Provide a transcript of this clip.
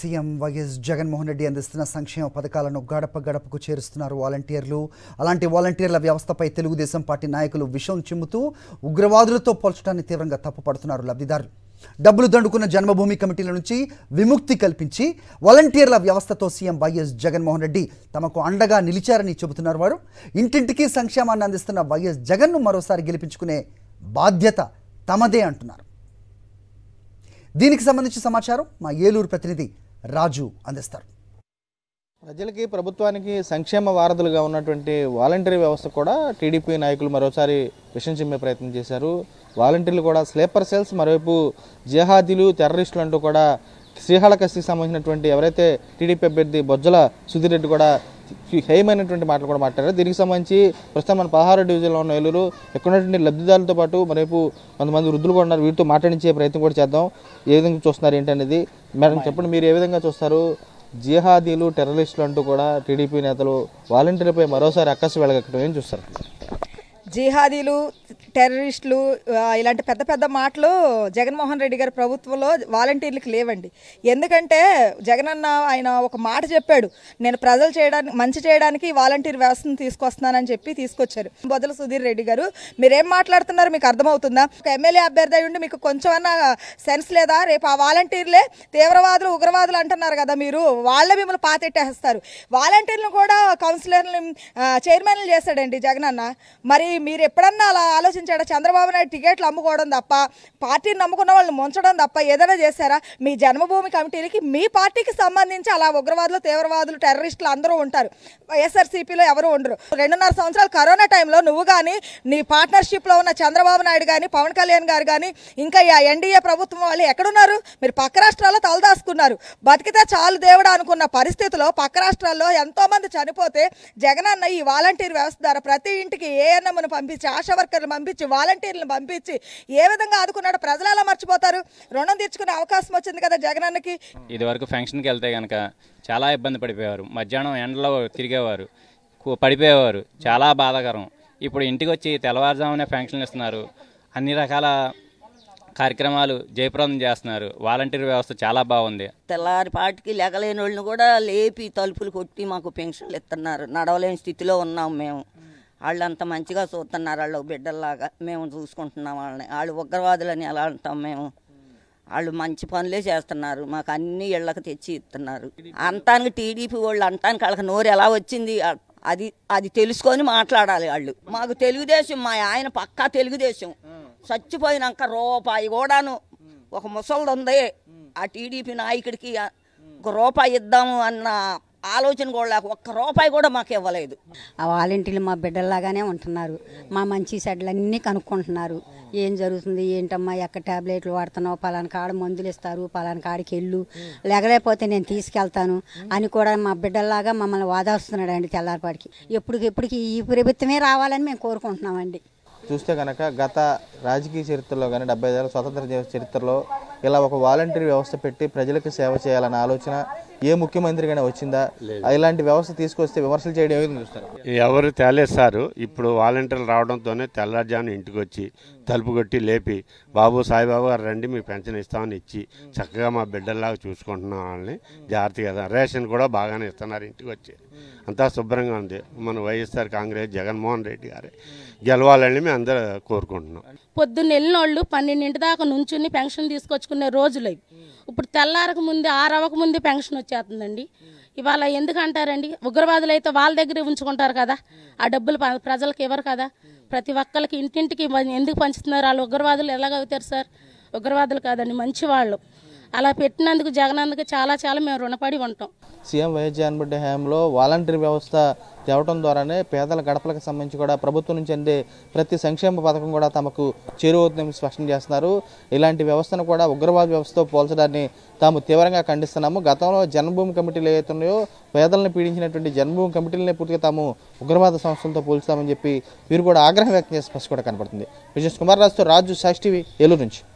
CM YS Jaganmohan Reddy అందిస్తున్న సంక్షేమ పథకాలను గడప గడపకు చేరుస్తున్నారు వాలంటీర్లు అలాంటి వాలంటీర్ల వ్యవస్థపై తెలుగుదేశం పార్టీ నాయకులు విషం చిమ్ముతూ ఉగ్రవాదులతో పోల్చడాన్ని తీవ్రంగా తప్పుపడుతున్నారు లబ్ధిదారులు డబ్బులు దండుకున్న జన్మభూమి కమిటీల నుంచి విముక్తి కల్పించి వాలంటీర్ల వ్యవస్థతో సీఎం వైఎస్ జగన్మోహన్ రెడ్డి తమకు అండగా నిలిచారని చెబుతున్నారు వారు ఇంటింటికి సంక్షేమాన్ని అందిస్తున్న వైఎస్ జగన్ను మరోసారి గెలిపించుకునే బాధ్యత తమదే అంటున్నారు దీనికి సంబంధించి సమాచారం మా ఏలూరు ప్రతినిధి రాజు అందిస్తారు ప్రజలకి ప్రభుత్వానికి సంక్షేమ వారధులుగా ఉన్నటువంటి వాలంటరీ వ్యవస్థ కూడా టీడీపీ నాయకులు మరోసారి విషం చిమ్మే ప్రయత్నం చేశారు వాలంటీర్లు కూడా స్లీపర్ సెల్స్ మరోవైపు జిహాదీలు టెర్రరిస్టులు అంటూ కూడా శ్రీహాళకస్తికి సంబంధించినటువంటి ఎవరైతే టీడీపీ అభ్యర్థి బొజ్జల సుధీర్ రెడ్డి కూడా హేయమైనటువంటి మాటలు కూడా మాట్లాడారు దీనికి సంబంధించి ప్రస్తుతం మన పదహారు డివిజన్లో ఉన్న ఏలూరు ఇక్కడ ఉన్నటువంటి లబ్ధిదారులతో పాటు మరోవైపు కొంతమంది వృద్ధులు కూడా ఉన్నారు వీరితో మాట్లాడించే ప్రయత్నం కూడా చేద్దాం ఏ విధంగా చూస్తున్నారు ఏంటనేది మేడం చెప్పండి మీరు ఏ విధంగా చూస్తారు జిహాదీలు టెర్రరిస్టులు అంటూ కూడా టీడీపీ నేతలు వాలంటీర్లపై మరోసారి అక్కసు వెళ్ళగక్కడం ఏం చూస్తారు జిహాదీలు టెర్రరిస్టులు ఆ, ఇలాంటి పెద్ద పెద్ద మాటలు జగన్మోహన్ రెడ్డి గారి ప్రభుత్వంలో వాలంటీర్లకు లేవండి ఎందుకంటే జగనన్న ఆయన ఒక మాట చెప్పాడు నేను ప్రజలు చేయడానికి మంచి చేయడానికి ఈ వాలంటీర్ వ్యవస్థను తీసుకొస్తున్నానని చెప్పి తీసుకొచ్చారు బొదల సుధీర్ రెడ్డి గారు మీరేం మాట్లాడుతున్నారు మీకు అర్థమవుతుందా ఒక ఎమ్మెల్యే అభ్యర్థి అయి ఉండి మీకు కొంచెమన్నా సెన్స్ లేదా రేపు ఆ వాలంటీర్లే తీవ్రవాదులు ఉగ్రవాదులు అంటున్నారు కదా మీరు వాళ్ళే మిమ్మల్ని పాతెట్టేస్తారు వాలంటీర్లను కూడా కౌన్సిలర్లు చైర్మన్లు చేశాడండి జగనన్న మరి మీరు ఎప్పుడన్నా అలా ఆలోచించాడా చంద్రబాబు నాయుడు టికెట్లు అమ్ముకోవడం తప్ప పార్టీని నమ్ముకున్న వాళ్ళని ముంచడం తప్ప ఏదైనా చేశారా మీ జన్మభూమి కమిటీలకి మీ పార్టీకి సంబంధించి అలా ఉగ్రవాదులు తీవ్రవాదులు టెర్రరిస్టులు అందరూ ఉంటారు వైఎస్ఆర్సీపీలో ఎవరు ఉండరు రెండున్నర సంవత్సరాలు కరోనా టైంలో నువ్వు కానీ నీ పార్ట్నర్షిప్లో ఉన్న చంద్రబాబు నాయుడు కానీ పవన్ కళ్యాణ్ గారు కానీ ఇంకా ఈ ఎన్డీఏ ప్రభుత్వం వాళ్ళు ఎక్కడున్నారు మీరు పక్క రాష్ట్రాల్లో తలదాచుకున్నారు బతికితే చాలు దేవుడు అనుకున్న పరిస్థితిలో పక్క రాష్ట్రాల్లో ఎంతో మంది చనిపోతే జగనన్న ఈ వాలంటీర్ వ్యవస్థ ద్వారా ప్రతి ఇంటికి ఏఎన్ఎంను పంపించి ఆశా వర్కర్లు పంపించి వాలంటీర్లను పంపించి ఏ విధంగా ఆదుకున్నాడో ప్రజలు ఎలా మర్చిపోతారు రుణం తీర్చుకునే అవకాశం వచ్చింది కదా జగనన్నకి ఇది వరకు ఫంక్షన్కి వెళ్తే కనుక చాలా ఇబ్బంది పడిపోయేవారు మధ్యాహ్నం ఎండలో తిరిగేవారు కు- పడిపోయేవారు చాలా బాధాకరం ఇప్పుడు ఇంటికి వచ్చి తెల్లవారుజామునే ఫంక్షన్లు ఇస్తున్నారు అన్ని రకాల కార్యక్రమాలు జయప్రదం చేస్తున్నారు వాలంటీర్ వ్యవస్థ చాలా బాగుంది తెల్లారి పాటికి లెగలేని వాళ్ళని కూడా లేపి తలుపులు కొట్టి మాకు పెన్షన్లు ఇస్తున్నారు నడవలేని స్థితిలో ఉన్నాం మేము వాళ్ళు అంత మంచిగా చూస్తున్నారు వాళ్ళు బిడ్డల్లాగా మేము చూసుకుంటున్నాం వాళ్ళని వాళ్ళు ఉగ్రవాదులని ఎలా అంటాం మేము వాళ్ళు మంచి పనులే చేస్తున్నారు మాకు అన్ని ఇళ్ళకి తెచ్చి ఇస్తున్నారు అంతానికి టీడీపీ వాళ్ళు అంతానికి వాళ్ళకి నోరు ఎలా వచ్చింది ఆ- అది అది తెలుసుకొని మాట్లాడాలి వాళ్ళు మాకు తెలుగుదేశం మా ఆయన పక్కా తెలుగుదేశం చచ్చిపోయినాక రూపాయి కూడాను ఒక ముసలిది ఉంది ఆ టీడీపీ నాయకుడికి ఆ- ఒక రూపాయి ఇద్దాము అన్న ఆలోచన కూడా లేక ఒక్క రూపాయి కూడా మాకు ఇవ్వలేదు ఆ వాలంటీర్లు మా బిడ్డల్లాగానే ఉంటున్నారు మా మంచి చెడ్లు అన్నీ కనుక్కుంటున్నారు ఏం జరుగుతుంది ఏంటమ్మా ఎక్కడ టాబ్లెట్లు వాడుతున్నావు పలానా కాడ మందులు ఇస్తారు పలానా కాడికి వెళ్ళు లేకపోతే నేను తీసుకెళ్తాను అని కూడా మా బిడ్డల్లాగా మమ్మల్ని వాదాస్తున్నాడు అండి తెల్లారిపాటికి ఎప్పటికెప్పటికి ఈ ప్రభుత్వమే రావాలని మేము కోరుకుంటున్నామండి చూస్తే కనుక గత రాజకీయ చరిత్రలో కానీ డెబ్బై ఐదేళ్ళ స్వతంత్ర చ- చరిత్రలో ఇలా ఒక వాలంటీర్ వ్యవస్థ పెట్టి ప్రజలకు సేవ చేయాలన్న ఆలోచన ఏ ముఖ్యమంత్రిగానే వచ్చిందా ఇలాంటి వ్యవస్థ తీసుకొస్తే విమర్శలు చేయడం ఏ విధంగా చూస్తారు ఎవరు తేలేస్తారు ఇప్పుడు వాలంటీర్లు రావడంతోనే తెల్లారుజామున ఇంటికి వచ్చి తలుపు కొట్టి లేపి బాబు సాయిబాబు గారు రండి మీ పెన్షన్ ఇస్తామని ఇచ్చి చక్కగా మా బిడ్డల్లాగా చూసుకుంటున్నాం వాళ్ళని జాగ్రత్తగా రేషన్ కూడా బాగానే ఇస్తున్నారు ఇంటికి వచ్చి అంతా శుభ్రంగా ఉంది మన వైఎస్ఆర్ కాంగ్రెస్ జగన్మోహన్ రెడ్డి గారే గెలవాలని మేము అందరూ కోరుకుంటున్నాం పొద్దున్న వెళ్ళిన వాళ్ళు పన్నెండింటి దాకా నుంచుని పెన్షన్ తీసుకొచ్చుకునే రోజులు ఇవి ఇప్పుడు తెల్లారక ముందే ఆరవక ముందే పెన్షన్ వచ్చేస్తుందండి ఇవాళ ఎందుకు అంటారండి ఉగ్రవాదులు అయితే వాళ్ళ దగ్గరే ఉంచుకుంటారు కదా ఆ డబ్బులు ప- ప్రజలకు ఇవ్వరు కదా ప్రతి ఒక్కరికి ఇంటింటికి మరి ఎందుకు పంచుతున్నారు వాళ్ళు ఉగ్రవాదులు ఎలాగవుతారు సార్ ఉగ్రవాదులు కాదండి మంచి వాళ్ళు అలా పెట్టినందుకు జగనందుకు చాలా చాలా మేము రుణపడి ఉంటాం సీఎం వైఎస్ జగన్మోహన్ రెడ్డి హయాంలో వాలంటీర్ వ్యవస్థ తేవటం ద్వారానే పేదల గడపలకు సంబంధించి కూడా ప్రభుత్వం నుంచి అందే ప్రతి సంక్షేమ పథకం కూడా తమకు చేరువవుతుందని స్పష్టం చేస్తున్నారు ఇలాంటి వ్యవస్థను కూడా ఉగ్రవాద వ్యవస్థతో పోల్చడాన్ని తాము తీవ్రంగా ఖండిస్తున్నాము గతంలో జన్మభూమి కమిటీలు ఏవైతే ఉన్నాయో పేదలను పీడించినటువంటి జన్మభూమి కమిటీలనే పూర్తిగా తాము ఉగ్రవాద సంస్థలతో పోల్చుతామని చెప్పి వీరు కూడా ఆగ్రహం వ్యక్తం చేసే స్పష్టం కూడా కనపడుతుంది విజయ్ కుమార్ రాజుతో రాజు సాక్షి టీవీ ఏలూరు నుంచి